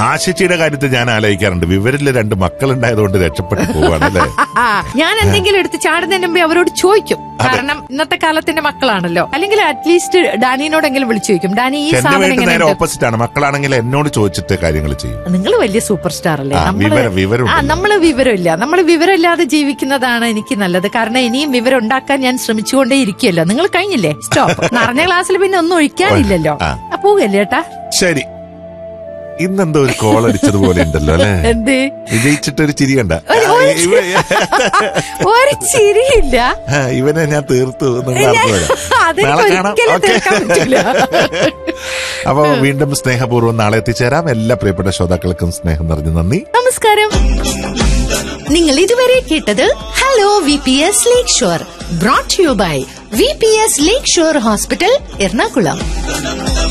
ആശിച്ചിയുടെ കാര്യത്തിൽ ഞാൻ ആലോചിക്കാറുണ്ട് വിവരില് രണ്ട് മക്കളുണ്ടായതുകൊണ്ട് രക്ഷപ്പെട്ടു പോവാണ് അല്ലേ ആ, ഞാൻ എന്തെങ്കിലും എടുത്ത് ചാടുന്നതിന് മുമ്പേ അവരോട് ചോദിക്കും കാരണം ഇന്നത്തെ കാലത്തിന്റെ മക്കളാണല്ലോ അല്ലെങ്കിൽ അറ്റ്ലീസ്റ്റ് ഡാനിയോടെങ്കിലും വിളിച്ചു ചോദിക്കും ഡാനി ഈ എന്റെ സാധനം വീട്ടിൽ നേരെ എങ്ങനെയുണ്ട് ഓപ്പോസിറ്റ് ആണ് മക്കളാണെങ്കിൽ എന്നോട് ചോദിച്ചിട്ട് കാര്യങ്ങൾ ചെയ്യും നിങ്ങൾ വലിയ സൂപ്പർ സ്റ്റാർ അല്ലേ ആ, നമ്മള് വിവരം- വിവരം ആ ഉണ്ടല്ലോ. നമ്മള് വിവരമില്ല നമ്മൾ വിവരമില്ലാതെ ജീവിക്കുന്നതാണ് എനിക്ക് നല്ലത് കാരണം ഇനിയും വിവരം ഉണ്ടാക്കാൻ ഞാൻ ശ്രമിച്ചുകൊണ്ടേ ഇരിക്കുമല്ലോ നിങ്ങൾ കഴിഞ്ഞില്ലേ സ്റ്റോപ്പ് നിറഞ്ഞ ക്ലാസ്സിൽ പിന്നെ ഒന്നും ഒഴിക്കാനില്ലല്ലോ ആ. അപ്പൊ പോകല്ലേ ചേട്ടാ ശരി ഇന്നെന്തോ ഒരു കോൾ അടിച്ചതുപോലെ ഉണ്ടല്ലോ അല്ലെ എന്ത് വിജയിച്ചിട്ടൊരു ചിരി കണ്ട ഒരു- ഒരു ഇവ- ഒരു ചിരിയില്ല ആ, ഇവനെ ഞാൻ തീർത്തു നിങ്ങൾ ഞാൻ- അറിഞ്ഞുതരാം. അതെനിക്ക് നാളെ കാണാം ഒരിക്കലും ഓക്കേ. തീർക്കാൻ പറ്റില്ല. അപ്പൊ വീണ്ടും സ്നേഹപൂർവ്വം നാളെ എത്തിച്ചേരാം എല്ലാ പ്രിയപ്പെട്ട ശ്രോതാക്കൾക്കും സ്നേഹം നിറഞ്ഞു നന്ദി നമസ്കാരം നിങ്ങൾ ഇതുവരെ കേട്ടത് hello V P S lakeshore brought you by V P S lakeshore hospital Ernakulam